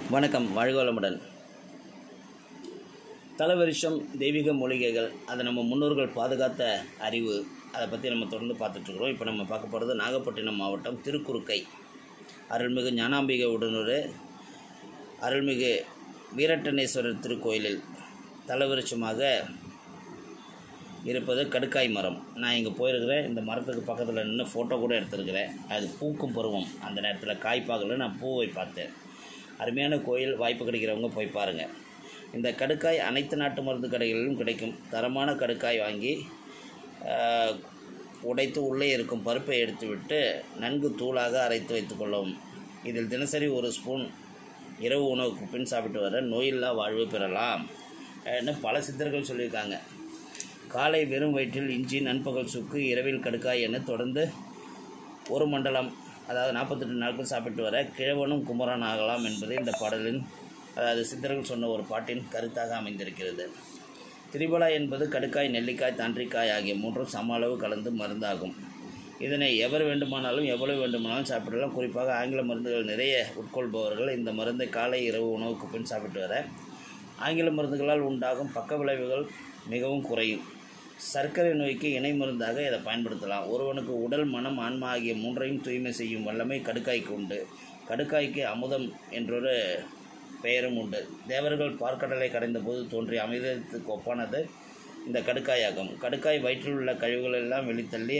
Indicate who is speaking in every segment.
Speaker 1: வணக்கம் வாழ்க வளமுடன் தலவரிஷம் தெய்வீக மூலிகைகள் அதை நம்ம முன்னோர்கள் பாதுகாத்த அறிவு அதை பற்றி நம்ம தொடர்ந்து பார்த்துட்ருக்குறோம் இப்போ நம்ம பார்க்க போகிறது நாகப்பட்டினம் மாவட்டம் திருக்குறுக்கை அருள்மிகு ஞானாம்பிகை உடனூர் அருள்மிகு வீரட்டனேஸ்வரர் திருக்கோயிலில் தலவரிஷமாக இருப்பது கடுக்காய் மரம் நான் இங்கே போயிருக்கிறேன் இந்த மரத்துக்கு பக்கத்தில் நின்று ஃபோட்டோ கூட எடுத்திருக்கிறேன் அது பூக்கும் பருவம் அந்த நேரத்தில் காய் பார்க்கல நான் பூவை பார்த்தேன் அருமையான கோயில் வாய்ப்பு கிடைக்கிறவங்க போய் பாருங்கள் இந்த கடுக்காய் அனைத்து நாட்டு மருந்து கடைகளிலும் கிடைக்கும் தரமான கடுக்காய் வாங்கி ஆஹ், உடைத்து உள்ளே இருக்கும் பருப்பை எடுத்துவிட்டு நன்கு தூளாக அரைத்து வைத்துக்கொள்ளவும் இதில் தினசரி ஒரு ஸ்பூன் இரவு உணவுக்கு பின் சாப்பிட்டு வர நோயில்லா வாழ்வு பெறலாம் ன்னு பல சித்தர்கள் சொல்லியிருக்காங்க காலை வெறும் வயிற்றில் இஞ்சி நண்பகல் சுக்கு இரவில் கடுக்காய் என தொடர்ந்து ஒரு மண்டலம் அதாவது நாற்பத்தெட்டு நாட்கள் சாப்பிட்டு வர கிழவனும் குமரன் ஆகலாம் என்பது இந்த பாடலின் அதாவது சித்தர்கள் சொன்ன ஒரு பாட்டின் கருத்தாக அமைந்திருக்கிறது திரிபலா என்பது கடுக்காய் நெல்லிக்காய் தாண்டிக்காய் ஆகிய மூன்றும் சம அளவு கலந்து மருந்தாகும் இதனை எவர் வேண்டுமானாலும் எவ்வளவு வேண்டுமானாலும் சாப்பிடலாம் குறிப்பாக ஆங்கில மருந்துகள் நிறைய உட்கொள்பவர்கள் இந்த மருந்தை காலை இரவு உணவுக்கு பின் சாப்பிட்டு வர ஆங்கில மருந்துகளால் உண்டாகும் பக்க விளைவுகள் மிகவும் குறையும் சர்க்கரை நோய்க்கு இணை மருந்தாக இதை பயன்படுத்தலாம் ஒருவனுக்கு உடல் மனம் ஆன்மா ஆகிய மூன்றையும் தூய்மை செய்யும் வல்லமை கடுக்காய்க்கு உண்டு கடுக்காய்க்கு அமுதம் என்றொரு பெயரும் உண்டு தேவர்கள் பார்க்கடலை கடைந்த போது தோன்றிய அமிர்தத்துக்கு ஒப்பானது இந்த கடுக்காயாகும் கடுக்காய் வயிற்றில் உள்ள கழிவுகள் எல்லாம் வெளித்தள்ளி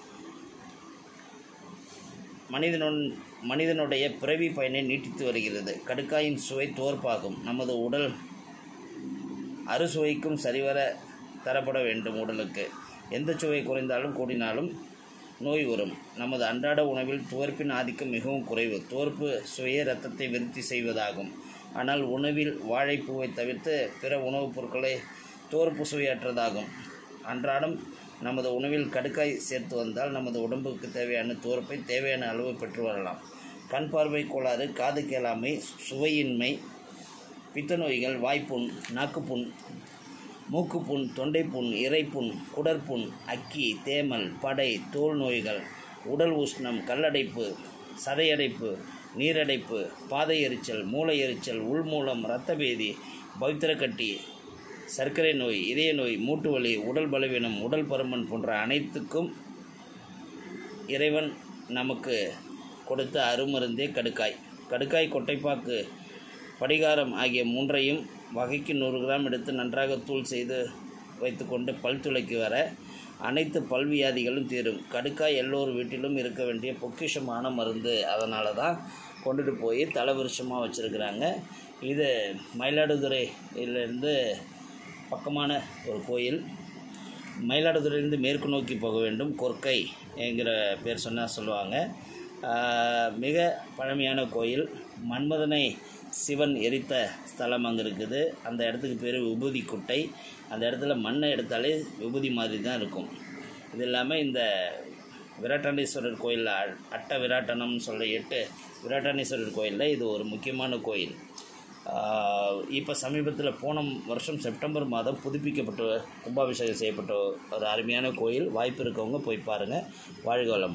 Speaker 1: மனிதனுன் மனிதனுடைய பிறவி பயனை நீட்டித்து வருகிறது கடுக்காயின் சுவை தோற்பாகும் நமது உடல் அறுசுவைக்கும் சரிவர தரப்பட வேண்டும் உடலுக்கு எந்த சுவை குறைந்தாலும் கூடினாலும் நோய் வரும் நமது அன்றாட உணவில் துவர்ப்பின் ஆதிக்கம் மிகவும் குறைவு துவர்ப்பு சுவையே இரத்தத்தை விருத்தி செய்வதாகும் ஆனால் உணவில் வாழைப்பூவை தவிர்த்து பிற உணவுப் பொருட்களை துவர்ப்பு சுவையற்றதாகும் அன்றாடம் நமது உணவில் கடுக்காய் சேர்த்து வந்தால் நமது உடம்புக்கு தேவையான துவர்ப்பை தேவையான அளவு பெற்று வரலாம் கண் பார்வை கோளாறு காது கேளாமை சுவையின்மை பித்த நோய்கள் வாய்ப்புண் நாக்குப்புண் மூக்குப்புண் தொண்டைப்புண் இறைப்புண் குடற்புண் அக்கி தேமல் படை தோல் நோய்கள் உடல் உஷ்ணம் கல்லடைப்பு சதையடைப்பு நீரடைப்பு பாதை எரிச்சல் மூளை எரிச்சல் உள்மூலம் இரத்தபேதி பவித்திரக்கட்டி சர்க்கரை நோய் இதய நோய் மூட்டு வலி உடல் பலவீனம் உடல் பருமன் போன்ற அனைத்துக்கும் இறைவன் நமக்கு கொடுத்த அருமருந்தே கடுக்காய் கடுக்காய் கொட்டைப்பாக்கு படிகாரம் ஆகிய மூன்றையும் வகைக்கு நூறு கிராம் எடுத்து நன்றாக தூள் செய்து வைத்துக்கொண்டு பல் துளைக்கு வர அனைத்து பல்வியாதிகளும் தீரும் கடுக்காய் எல்லோர் வீட்டிலும் இருக்க வேண்டிய பொக்கிஷமான மருந்து அதனால தான் கொண்டுட்டு போய் தலைவருஷமாக வச்சுருக்குறாங்க இது மயிலாடுதுறையிலேருந்து பக்கமான ஒரு கோயில் மயிலாடுதுறையிலிருந்து மேற்கு நோக்கி போக வேண்டும் கொர்க்கை என்கிற பேர் சொன்னால் சொல்லுவாங்க ஆஹ் மிக பழமையான கோயில் மன்மதனை சிவன் எரித்த ஸ்தலம் அங்கே இருக்குது அந்த இடத்துக்கு பேர் விபூதி குட்டை அந்த இடத்துல மண்ணை எடுத்தாலே விபூதி மாதிரி தான் இருக்கும் இது இல்லாமல் இந்த விராட்டாண்டீஸ்வரர் கோயிலில் அட்ட விராட்டனம்னு சொல்ல எட்டு விராட்டாண்டீஸ்வரர் கோயிலில் இது ஒரு முக்கியமான கோயில் இப்போ சமீபத்தில் போன வருஷம் செப்டம்பர் மாதம் புதுப்பிக்கப்பட்ட கும்பாபிஷேகம் செய்யப்பட்ட ஒரு அருமையான கோயில் வாய்ப்பு இருக்கவங்க போய் பாருங்கள் வாழ்க வளம்